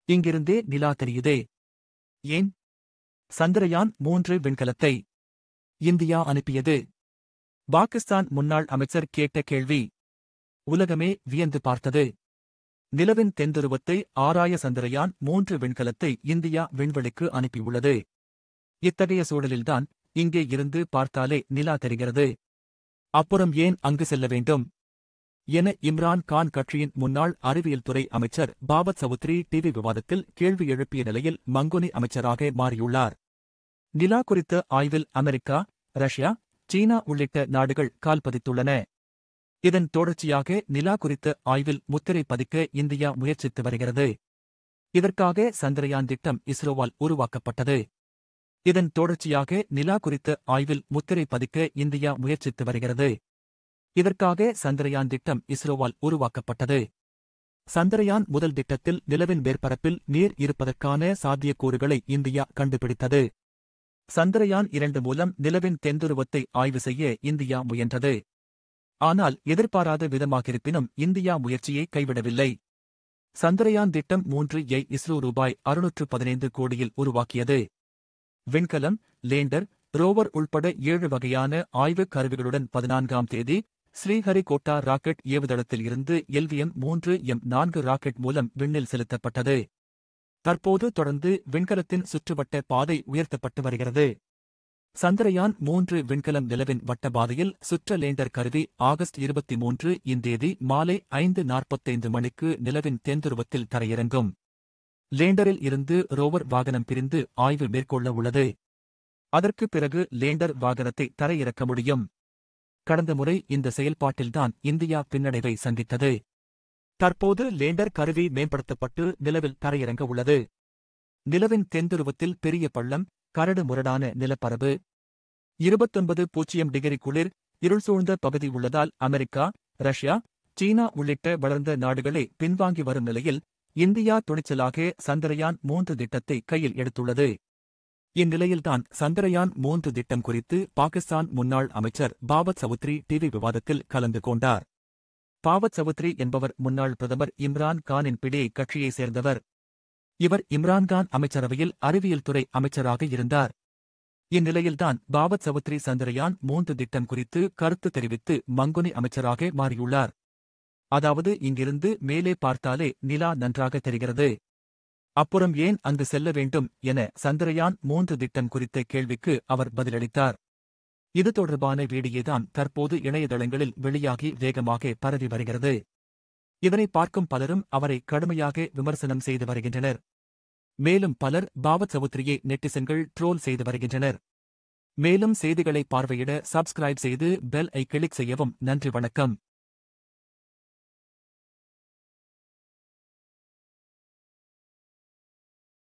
இங்கிருந்தே நிலா தெரியுதே ஏன் சந்திரயான் மூன்று விண்கலத்தை இந்தியா அனுப்பியது பாகிஸ்தான் முன்னாள் அமைச்சர் கேட்ட கேள்வி உலகமே வியந்து பார்த்தது நிலவின் தென்துருவத்தை ஆராய சந்திரயான் மூன்று விண்கலத்தை இந்தியா விண்வெளிக்கு அனுப்பியுள்ளது இத்தகைய சூழலில்தான் இங்கே இருந்து பார்த்தாலே நிலா தெரிகிறது அப்புறம் ஏன் அங்கு செல்ல வேண்டும் என இம்ரான் கான் கட்சியின் முன்னாள் அறிவியல் துறை அமைச்சர் பாபத் சவுத்ரி டிவி விவாதத்தில் கேள்வி எழுப்பிய நிலையில் மங்குனி அமைச்சராக மாறியுள்ளார் நிலா குறித்த ஆய்வில் அமெரிக்கா ரஷ்யா சீனா உள்ளிட்ட நாடுகள் கால் பதித்துள்ளன இதன் தொடர்ச்சியாக நிலா குறித்த ஆய்வில் முத்திரை பதிக்க இந்தியா முயற்சித்து வருகிறது இதற்காக சந்திரயான் திட்டம் இஸ்ரோவால் உருவாக்கப்பட்டது இதன் தொடர்ச்சியாக நிலா குறித்த ஆய்வில் முத்திரை பதிக்க இந்தியா முயற்சித்து வருகிறது இதற்காக சந்திரயான் திட்டம் இஸ்ரோவால் உருவாக்கப்பட்டது சந்திரயான் முதல் திட்டத்தில் நிலவின் மேற்பரப்பில் நீர் இருப்பதற்கான சாத்தியக்கூறுகளை இந்தியா கண்டுபிடித்தது சந்திரயான் இரண்டு மூலம் நிலவின் தென்துருவத்தை ஆய்வு செய்ய இந்தியா முயன்றது ஆனால் எதிர்பாராத விதமாகிருப்பினும் இந்தியா முயற்சியை கைவிடவில்லை சந்திரயான் திட்டம் மூன்று ஐ இஸ்ரோ ரூபாய் அறுநூற்று பதினைந்து கோடியில் உருவாக்கியது விண்கலம் லேண்டர் ரோவர் உள்பட ஏழு வகையான ஆய்வுக் கருவிகளுடன் பதினான்காம் தேதி ஸ்ரீஹரிகோட்டா ராக்கெட் ஏவுதளத்தில் இருந்து எல்விஎம் மூன்று எம் நான்கு ராக்கெட் மூலம் விண்ணில் செலுத்தப்பட்டது தற்போது தொடர்ந்து விண்கலத்தின் சுற்றுவட்ட பாதை உயர்த்தப்பட்டு வருகிறது சந்திரயான் மூன்று விண்கலம் நிலவின் வட்டபாதையில் சுற்ற லேண்டர் கருவி ஆகஸ்ட் இருபத்தி மூன்று இந்தேதி மாலை ஐந்து நாற்பத்தைந்து மணிக்கு நிலவின் தென்துருவத்தில் தரையிறங்கும் லேண்டரில் இருந்து ரோவர் வாகனம் பிரிந்து ஆய்வு மேற்கொள்ள உள்ளது அதற்குப் பிறகு லேண்டர் வாகனத்தை தரையிறக்க முடியும் கடந்த முறை இந்த செயல்பாட்டில்தான் இந்தியா பின்னடைவை சந்தித்தது தற்போது லேண்டர் கருவி மேம்படுத்தப்பட்டு நிலவில் தரையிறங்க உள்ளது நிலவின் தென்துருவத்தில் பெரிய பள்ளம் கரடு முரடான நிலப்பரப்பு இருபத்தொன்பது பூஜ்ஜியம் டிகிரி குளிர் இருள் சூழ்ந்த பகுதி உள்ளதால் அமெரிக்கா ரஷ்யா சீனா உள்ளிட்ட வளர்ந்த நாடுகளே பின்வாங்கி வரும் நிலையில் இந்தியா துணிச்சலாக சந்திரயான் மூன்று திட்டத்தை கையில் எடுத்துள்ளது இந்நிலையில்தான் சந்திரயான் மூன்று திட்டம் குறித்து பாகிஸ்தான் முன்னாள் அமைச்சர் பாபத் சவுத்ரி டிவி விவாதத்தில் கலந்து கொண்டார் பாவத் சவுத்ரி என்பவர் முன்னாள் பிரதமர் இம்ரான் கானின் பிடியை கட்சியைச் சேர்ந்தவர் இவர் இம்ரான்கான் அமைச்சரவையில் அறிவியல் துறை அமைச்சராக இருந்தார் இந்நிலையில்தான் பாவத் சவுத்ரி சந்திரயான் மூன்று திட்டம் குறித்து கருத்து தெரிவித்து மங்குனி அமைச்சராக மாறியுள்ளார் அதாவது இங்கிருந்து மேலே பார்த்தாலே நிலா நன்றாக தெரிகிறது அப்புறம் ஏன் அங்கு செல்ல வேண்டும் என சந்திரயான் மூன்று திட்டம் குறித்த கேள்விக்கு அவர் பதிலளித்தார் இது தொடர்பான வீடியோதான் தற்போது இணையதளங்களில் வெளியாகி வேகமாக பரவி வருகிறது இதனை பார்க்கும் பலரும் அவரை கடுமையாக விமர்சனம் செய்து வருகின்றனர் மேலும் பலர் பாவத் சவுத்ரியை நெட்டிசன்கள் ட்ரோல் செய்து வருகின்றனர் மேலும் செய்திகளை பார்வையிட சப்ஸ்கிரைப் செய்து பெல் ஐ கிளிக் செய்யவும் நன்றி வணக்கம்